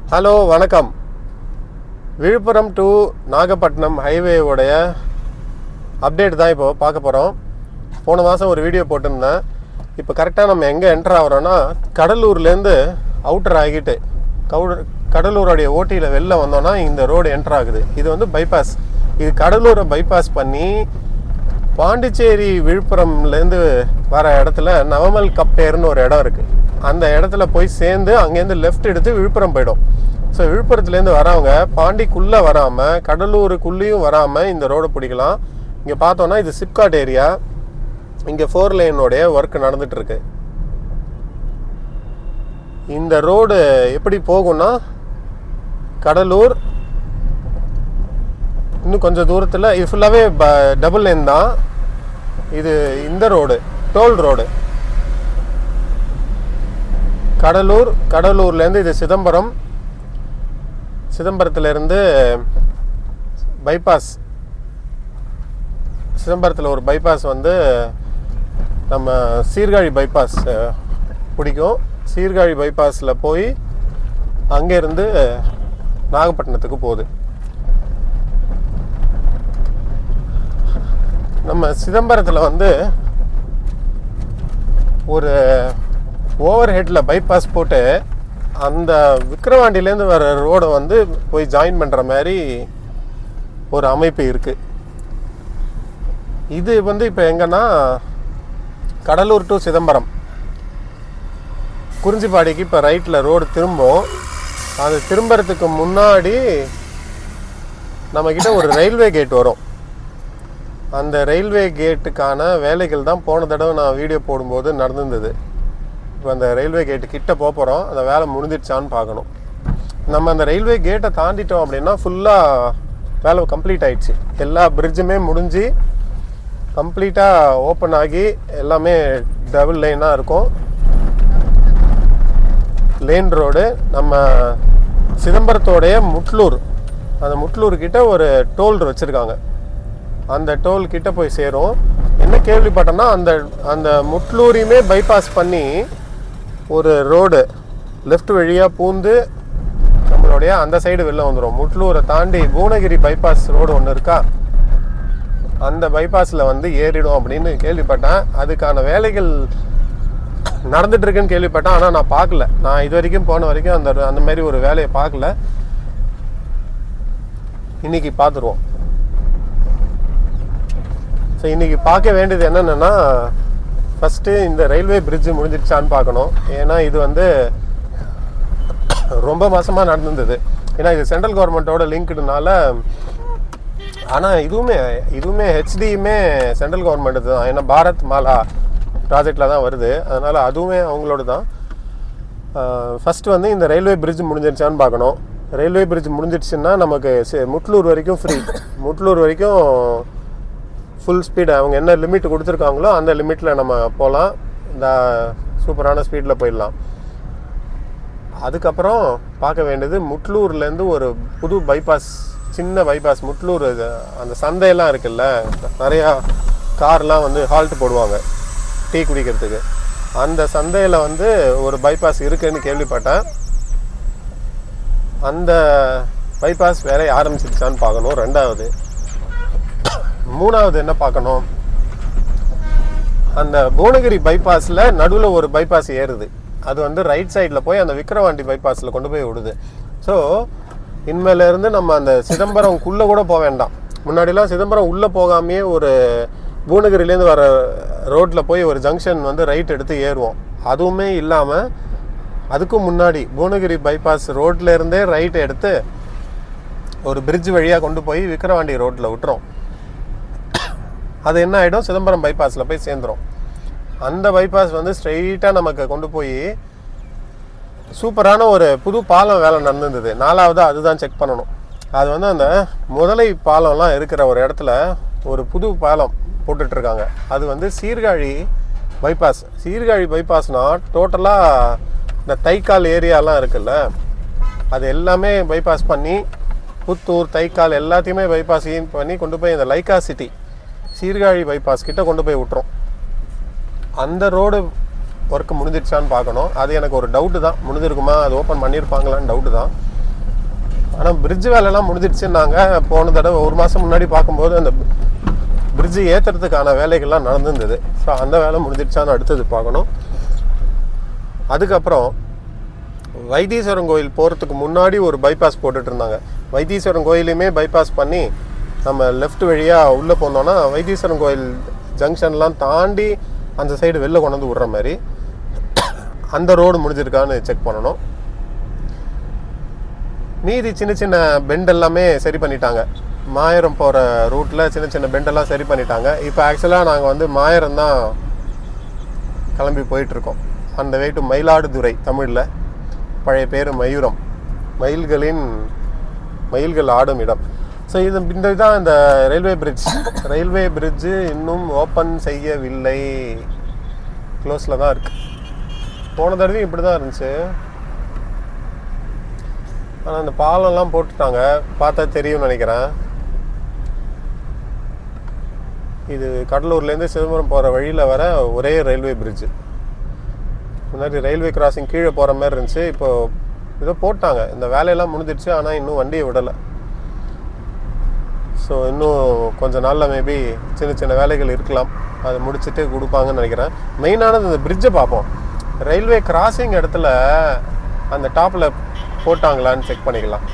Hello வணக்கம் Villupuram to Nagapattinam ஹைவேவுடைய update தான் இப்போ பார்க்க போகிறோம் போன மாதம் ஒரு வீடியோ போட்டிருந்தேன் இப்போ கரெக்டாக நம்ம எங்கே என்டர் ஆகிறோன்னா கடலூர்லேருந்து அவுட்டர் ஆகிட்டு கவுட கடலூருடைய ஓட்டியில் வெளில வந்தோன்னா இந்த ரோடு என்டர் ஆகுது இது வந்து பைபாஸ் இது கடலூரை பைபாஸ் பண்ணி பாண்டிச்சேரி விழுப்புரம்லேருந்து வர இடத்துல நவமல் கப்பேர்னு ஒரு இடம் இருக்குது அந்த இடத்துல போய் சேர்ந்து அங்கேருந்து லெஃப்ட் எடுத்து விழுப்புரம் போயிடும் ஸோ விழுப்புரத்துலேருந்து வரவங்க பாண்டிக்குள்ளே வராமல் கடலூருக்குள்ளேயும் வராமல் இந்த ரோடை பிடிக்கலாம் இங்கே பார்த்தோன்னா இது சிப்காட் ஏரியா இங்கே ஃபோர் லைனோடைய ஒர்க் நடந்துட்டு இருக்கு இந்த ரோடு எப்படி போகும்னா கடலூர் இன்னும் கொஞ்சம் தூரத்தில் இது ஃபுல்லாகவே டபுள் லைன் தான் இது இந்த ரோடு டோல் ரோடு கடலூர் கடலூர்லேருந்து இது சிதம்பரம் சிதம்பரத்துலேருந்து பைபாஸ் சிதம்பரத்தில் ஒரு பைபாஸ் வந்து நம்ம சீர்காழி பைபாஸ் அஹ், பிடிக்கும் சீர்காழி பைபாஸில் போய் அங்கேருந்து நாகப்பட்டினத்துக்கு போகுது நம்ம சிதம்பரத்தில் வந்து ஒரு ஓவர் ஹெட்டில் பைபாஸ் போட்டு அந்த விக்கிரவாண்டிலேருந்து வர ரோடை வந்து போய் ஜாயின் பண்ணுற மாதிரி ஒரு அமைப்பு இருக்குது இது வந்து இப்போ எங்கன்னா கடலூர் டு சிதம்பரம் குறிஞ்சிப்பாடிக்கு இப்போ ரைட்டில் ரோடு திரும்பும் அது திரும்புறதுக்கு முன்னாடி நம்மக்கிட்ட ஒரு ரயில்வே கேட் வரும் அந்த ரயில்வே கேட்டுக்கான வேலைகள் தான் போன தடவை நான் வீடியோ போடும்போது நடந்திருந்தது இப்போ அந்த ரயில்வே கேட்டு கிட்ட போக போகிறோம் அந்த வேலை முடிஞ்சிடுச்சான்னு பார்க்கணும் நம்ம அந்த ரயில்வே கேட்டை தாண்டிட்டோம் அப்படின்னா ஃபுல்லாக வேலை கம்ப்ளீட் ஆயிடுச்சு எல்லா பிரிட்ஜுமே முடிஞ்சு கம்ப்ளீட்டாக ஓப்பன் ஆகி எல்லாமே டபுள் லைனாக இருக்கும் லேன் ரோடு நம்ம சிதம்பரத்தோடைய முட்லூர் அந்த முட்லூர் கிட்ட ஒரு டோல் வச்சுருக்காங்க அந்த டோல் கிட்ட போய் சேரும் என்ன கேள்விப்பட்டேன்னா அந்த அந்த முட்லூரையுமே பைபாஸ் பண்ணி ஒரு ரோடு லெஃப்ட் வழியாக பூந்து நம்மளுடைய அந்த சைடு வெளில வந்துடும் முட்லூரை தாண்டி பூனகிரி பைபாஸ் ரோடு ஒன்று இருக்கா அந்த பைபாஸில் வந்து ஏறிடும் அப்படின்னு கேள்விப்பட்டேன் அதுக்கான வேலைகள் நடந்துட்டு இருக்குன்னு கேள்விப்பட்டேன் ஆனால் நான் பார்க்கல நான் இது வரைக்கும் போன வரைக்கும் அந்த அந்த மாதிரி ஒரு வேலையை பார்க்கல இன்னைக்கு பார்த்துருவோம் ஸோ இன்றைக்கி பார்க்க வேண்டியது என்னென்னா ஃபஸ்ட்டு இந்த ரயில்வே பிரிட்ஜு முடிஞ்சிடுச்சான்னு பார்க்கணும் ஏன்னா இது வந்து ரொம்ப மாதமாக நடந்திருந்தது ஏன்னா இது சென்ட்ரல் கவர்மெண்ட்டோட லிங்க்டுனால ஆனால் இதுவுமே இதுவுமே ஹெச்டியுமே சென்ட்ரல் கவர்மெண்ட் தான் ஏன்னா பாரத் மாலா ப்ராஜெக்டில் தான் வருது அதனால் அதுவுமே அவங்களோட தான் ஃபஸ்ட்டு வந்து இந்த ரயில்வே பிரிட்ஜ் முடிஞ்சிருச்சான்னு பார்க்கணும் ரயில்வே பிரிட்ஜ் முடிஞ்சிடுச்சுன்னா நமக்கு சி- முட்லூர் வரைக்கும் ஃப்ரீ முட்லூர் வரைக்கும் ஃபுல் ஸ்பீடு அவங்க என்ன லிமிட் கொடுத்துருக்காங்களோ அந்த லிமிட்டில் நம்ம போகலாம் இந்த சூப்பரான ஸ்பீடில் போயிடலாம் அதுக்கப்புறம் பார்க்க வேண்டியது முட்லூர்லேருந்து ஒரு புது பைபாஸ் சின்ன பைபாஸ் முட்லூர் இது, அந்த சந்தையெல்லாம் இருக்குல்ல நிறையா கார்லாம் வந்து ஹால்ட் போடுவாங்க டீ குடிக்கிறதுக்கு அந்த சந்தையில் வந்து ஒரு பைபாஸ் இருக்குன்னு கேள்விப்பட்டேன் அந்த பைபாஸ் வேலையை ஆரம்பிச்சிருச்சான்னு பார்க்கணும் ரெண்டாவது மூணாவது என்ன பார்க்கணும் அந்த புவனகிரி பைபாஸில் நடுவில் ஒரு பைபாஸ் ஏறுது அது வந்து ரைட் சைடில் போய் அந்த விக்கிரவாண்டி பைபாஸில் கொண்டு போய் விடுது ஸோ இனிமேலேருந்து நம்ம அந்த சிதம்பரம்குள்ளே கூட போக வேண்டாம் முன்னாடிலாம் சிதம்பரம் உள்ளே போகாமையே ஒரு பூனகிரிலேருந்து வர ரோட்டில் போய் ஒரு ஜங்ஷன் வந்து ரைட் எடுத்து ஏறுவோம் அதுவுமே இல்லாமல் அதுக்கும் முன்னாடி பூனகிரி பைபாஸ் ரோட்ல இருந்தே ரைட் எடுத்து ஒரு பிரிட்ஜ் வழியாக கொண்டு போய் விக்கிரவாண்டி ரோட்டில் விட்டுரும் அது என்ன ஆகிடும் சிதம்பரம் பைபாஸில் போய் சேர்ந்துரும் அந்த பைபாஸ் வந்து ஸ்ட்ரெயிட்டாக நமக்கு கொண்டு போய் சூப்பரான ஒரு புது பாலம் வேலை நடந்திருந்தது நாலாவது அதுதான் செக் பண்ணணும் அது வந்து அந்த முதலை பாலம்லாம் இருக்கிற ஒரு இடத்துல ஒரு புது பாலம் போட்டுட்ருக்காங்க அது வந்து சீர்காழி பைபாஸ் சீர்காழி பைபாஸ்னா டோட்டலாக இந்த தைக்கால் ஏரியாலாம் இருக்குல்ல அது எல்லாமே பைபாஸ் பண்ணி புத்தூர் தைக்கால் எல்லாத்தையுமே பைபாஸ் பண்ணி கொண்டு போய் இந்த லைக்கா சிட்டி சீர்காழி பைபாஸ் கிட்ட கொண்டு போய் விட்டுரும் அந்த ரோடு ஒர்க் முடிஞ்சிருச்சான்னு பார்க்கணும் அது எனக்கு ஒரு டவுட்டு தான் முடிஞ்சிருக்குமா அது ஓப்பன் பண்ணியிருப்பாங்களான்னு டவுட்டு தான் ஆனால் பிரிட்ஜ் வேலைலாம் முடிஞ்சிடுச்சுன்னாங்க போன தடவை ஒரு மாதம் முன்னாடி பார்க்கும்போது அந்த பிரிட்ஜு ஏற்றுறதுக்கான வேலைகள்லாம் நடந்துருந்தது ஸோ அந்த வேலை முடிஞ்சிடுச்சான்னு அடுத்தது பார்க்கணும் அதுக்கப்புறம் வைத்தீஸ்வரன் கோயில் போகிறதுக்கு முன்னாடி ஒரு பைபாஸ் போட்டுட்டு இருந்தாங்க வைத்தீஸ்வரன் கோயிலையுமே பைபாஸ் பண்ணி நம்ம லெஃப்ட் வழியாக உள்ளே போனோன்னா வைத்தீஸ்வரன் கோயில் ஜங்ஷன்லாம் தாண்டி அந்த சைடு வெளில கொண்டு வந்து விட்ற மாதிரி அந்த ரோடு முடிஞ்சிருக்கான்னு செக் பண்ணணும் மீதி சின்ன சின்ன பெண்ட் எல்லாமே சரி பண்ணிட்டாங்க மாயரம் போகிற ரூட்டில் சின்ன சின்ன பெண்டெல்லாம் சரி பண்ணிட்டாங்க இப்போ ஆக்சுவலாக நாங்கள் வந்து மாயரம் தான் கிளம்பி போயிட்டுருக்கோம் அந்த வே டு மயிலாடுதுறை தமிழில் பழைய பேர் மயூரம் மயில்களின் மயில்கள் ஆடும் இடம் ஸோ இது இந்த இதுதான் இந்த ரயில்வே பிரிட்ஜ் ரயில்வே பிரிட்ஜு இன்னும் ஓப்பன் செய்யவில்லை க்ளோஸில் தான் இருக்குது போன தடவையும் இப்படி தான் இருந்துச்சு ஆனால் அந்த பாலம்லாம் போட்டுட்டாங்க பார்த்தா தெரியும்னு நினைக்கிறேன் இது கடலூர்லேருந்து சிதம்பரம் போகிற வழியில் வர ஒரே ரயில்வே பிரிட்ஜு முன்னாடி ரயில்வே கிராசிங் கீழே போகிற மாதிரி இருந்துச்சு இப்போ ஏதோ போட்டாங்க இந்த வேலையெல்லாம் முடிஞ்சிடுச்சு ஆனால் இன்னும் வண்டியை விடலை ஸோ இன்னும் கொஞ்ச நாளில் மேபி சின்ன சின்ன வேலைகள் இருக்கலாம் அதை முடிச்சுட்டு கொடுப்பாங்கன்னு நினைக்கிறேன் மெயினானது இந்த பிரிட்ஜை பார்ப்போம் ரயில்வே கிராசிங் இடத்துல அந்த டாப்பில் போட்டாங்களான்னு செக் பண்ணிக்கலாம்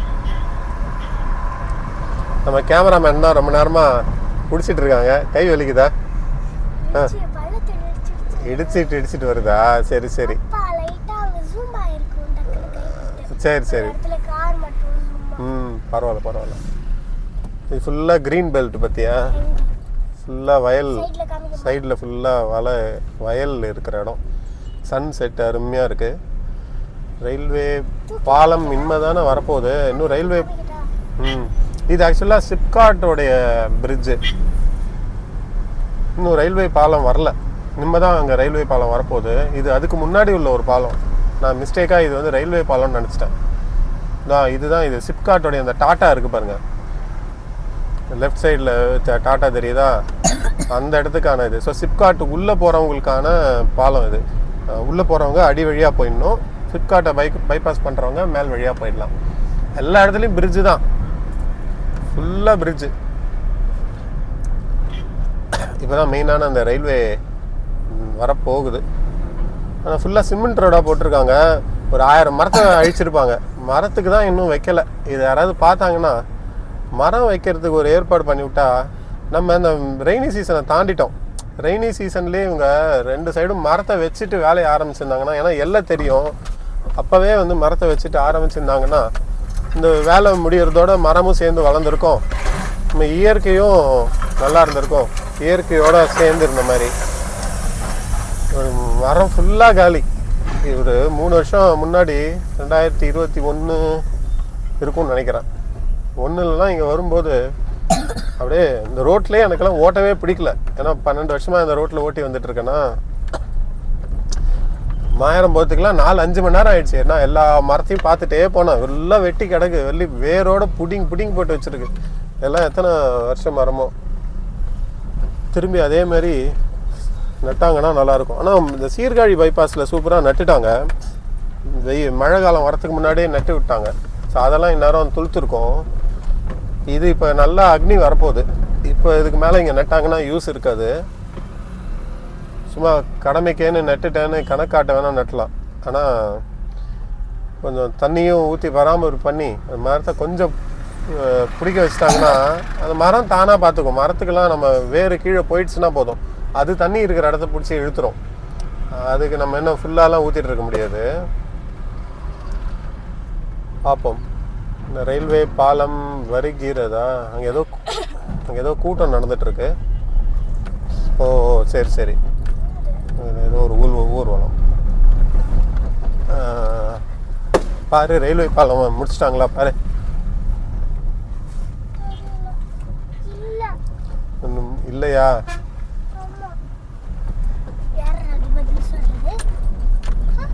நம்ம கேமராமேன் தான் ரொம்ப நேரமாக பிடிச்சிட்டு இருக்காங்க கை வலிக்குதா இடிச்சு, பள்ளத்தை இடிச்சிடுச்சு. இடிச்சிட்டு இடிச்சிட்டு வருதா சரி சரி அப்பா லைட்டா அங்க zoom ஆயிருக்கும் டக்குனு கைவிட்டு. சரி சரி ஒரு இடத்துல கார் மட்டும் zoom ஆ- ம் பரவாயில்ல பரவாயில்ல இது ஃபுல்லாக க்ரீன் பெல்ட் பார்த்தியா எங்க? ஃபுல்லாக வயல் சைடுல காமிக்க சைடில் ஃபுல்லாக வலை வயல் இருக்கிற இடம் சன் செட் அருமையாக இருக்குது ரயில்வே பாலம் இனிமே தானே வரப்போகுது இன்னும் ரயில்வே மாட்டேங்கிட்டா? ம் இது ஆக்சுவலாக சிப்காட்டோடைய பிரிட்ஜு இன்னும் ரயில்வே பாலம் வரல இனிமே தான் அங்கே ரயில்வே பாலம் வரப்போகுது இது அதுக்கு முன்னாடி உள்ள ஒரு பாலம் நான் மிஸ்டேக்காக இது வந்து ரயில்வே பாலம்னு நினச்சிட்டேன் தான் இதுதான் இது சிப்காட்டோடைய அந்த டாட்டா இருக்குது பாருங்கள் லெஃப்ட் சைடில் டாட்டா தெரியுதா அந்த இடத்துக்கான இது ஸோ சிப்காட் உள்ளே போகிறவங்களுக்கான பாலம் இது உள்ளே போகிறவங்க அடி வழியாக போயிடணும் சிப்காட்டை பைக் பைபாஸ் பண்ணுறவங்க மேல் வழியாக போயிடலாம் எல்லா இடத்துலையும் பிரிட்ஜு தான் ஃபுல்லாக பிரிட்ஜு இப்போ தான் மெயினான அந்த ரயில்வே வரப்போகுது ஆனால் ஃபுல்லாக சிமெண்ட் ரோடாக போட்டிருக்காங்க ஒரு ஆயிரம் மரத்தை அழிச்சிருப்பாங்க மரத்துக்கு தான் இன்னும் வைக்கல இது யாராவது பார்த்தாங்கன்னா மரம் வைக்கிறதுக்கு ஒரு ஏற்பாடு பண்ணி விட்டா நம்ம இந்த ரெய்னி சீசனை தாண்டிட்டோம் ரெய்னி சீசன்லேயே இவங்க ரெண்டு சைடும் மரத்தை வச்சுட்டு வேலையை ஆரம்பிச்சிருந்தாங்கன்னா ஏன்னா எல்லாம் தெரியும் அப்போவே வந்து மரத்தை வச்சுட்டு ஆரம்பிச்சிருந்தாங்கன்னா இந்த வேலை முடியறதோட மரமும் சேர்ந்து வளர்ந்துருக்கும் நம்ம இயற்கையும் நல்லா இருந்திருக்கும் இயற்கையோட சேர்ந்து இருந்த மாதிரி ஒரு மரம் ஃபுல்லாக காலி ஒரு மூணு வருஷம் முன்னாடி ரெண்டாயிரத்தி இருபத்தி ஒன்று இருக்கும்னு நினைக்கிறேன் ஒன்றுலலாம் இங்கே வரும்போது அப்படியே இந்த ரோட்லேயே எனக்கெல்லாம் ஓட்டவே பிடிக்கல ஏன்னா பன்னெண்டு வருஷமாக இந்த ரோட்டில் ஓட்டி வந்துட்டு இருக்கேன்னா மாயிரம் போகிறதுக்குலாம் நாலு அஞ்சு மணி நேரம் ஆயிடுச்சு ஏன்னா எல்லா மரத்தையும் பார்த்துட்டே போனேன் எல்லாம் வெட்டி கிடக்கு வெள்ளி வேரோட புடிங் புடிங் போட்டு வச்சிருக்கு எல்லாம் எத்தனை வருஷம் மரமோ திரும்பி அதே மாதிரி நட்டாங்கன்னா நல்லாயிருக்கும் ஆனால் இந்த சீர்காழி பைபாஸில் சூப்பராக நட்டுட்டாங்க வெயில் மழை காலம் வரத்துக்கு முன்னாடியே நட்டு விட்டாங்க ஸோ அதெல்லாம் இந்நேரம் துளுத்துருக்கும் இது இப்போ நல்லா அக்னி வரப்போகுது இப்போ இதுக்கு மேலே இங்கே நட்டாங்கன்னா யூஸ் இருக்காது சும்மா கடமைக்கேன்னு நட்டுட்டேன்னு கணக்காட்ட வேணால் நட்டலாம் ஆனால் கொஞ்சம் தண்ணியும் ஊற்றி பராமரிப்பு பண்ணி அந்த மரத்தை கொஞ்சம் அஹ், பிடிக்க வச்சிட்டாங்கன்னா அந்த மரம் தானாக பார்த்துக்கும் மரத்துக்கெல்லாம் நம்ம வேறு கீழே போயிடுச்சுன்னா போதும் அது தண்ணி இருக்கிற இடத்த பிடிச்சி இழுத்துரும் அதுக்கு நம்ம என்ன ஃபுல்லாலாம் ஊற்றிட்டு இருக்க முடியாது பார்ப்போம் இந்த ரயில்வே பாலம் வருகிறதா அங்கே ஏதோ அங்கே ஏதோ கூட்டம் நடந்துட்டு இருக்கு ஓ ஓ, சரி சரி அது ஏதோ ஒரு ஊர் ஊர்வலம் ஆ, பாரு ரயில்வே பாலம் முடிச்சிட்டாங்களா பாரு இல்ல இன்னும் இல்லையா ஆமா யார் அது பதில் சொல்றது ஆ?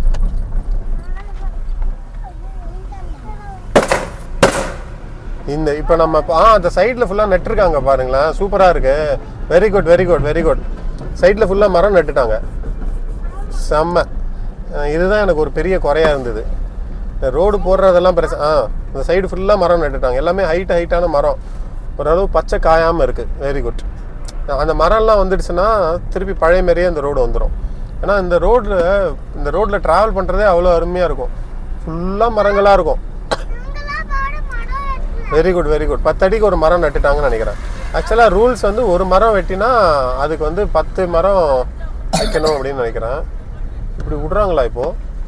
ஐயோ, நீதானா? இந்த இப்போ நம்ம ஆ அந்த சைடில் ஃபுல்லாக நட்டுருக்காங்க பாருங்களேன் சூப்பராக இருக்கு very good very good very good சைடில் ஃபுல்லாக மரம் நட்டுட்டாங்க செம்ம அஹ் இதுதான் எனக்கு ஒரு பெரிய குறையா இருந்தது இந்த ரோடு போடுறதெல்லாம் பெருசு ஆ இந்த சைடு ஃபுல்லாக மரம் நட்டுட்டாங்க எல்லாமே ஹைட் ஹைட்டான மரம் ஓரளவு பச்சை காயாமல் இருக்குது வெரி குட் அந்த மரம்லாம் வந்துடுச்சுன்னா திருப்பி பழைய மாதிரியே அந்த ரோடு வந்துடும் ஏன்னா இந்த ரோட்டில் இந்த ரோட்டில் ட்ராவல் பண்ணுறதே அவ்வளோ அருமையாக இருக்கும் ஃபுல்லாக மரங்களாக இருக்கும் இவங்கெல்லாம் பாட மரம் வெட்டல. வெரி குட் வெரி குட் பத்து அடிக்கு ஒரு மரம் நட்டுட்டாங்கன்னு நினைக்கிறேன் ஆக்சுவலாக ரூல்ஸ் வந்து ஒரு மரம் வெட்டினா அதுக்கு வந்து பத்து மரம் வைக்கணும் அப்படின்னு நினைக்கிறேன் இப்படி விட்றாங்களா இப்போ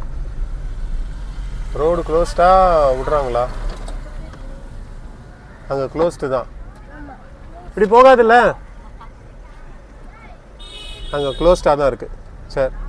ரோடு க்ளோஸ்டா விட்றாங்களா அங்கே க்ளோஸ்டு தான் இப்படி போகாதுல்ல அங்கே க்ளோஸ்டாக தான் இருக்குது சரி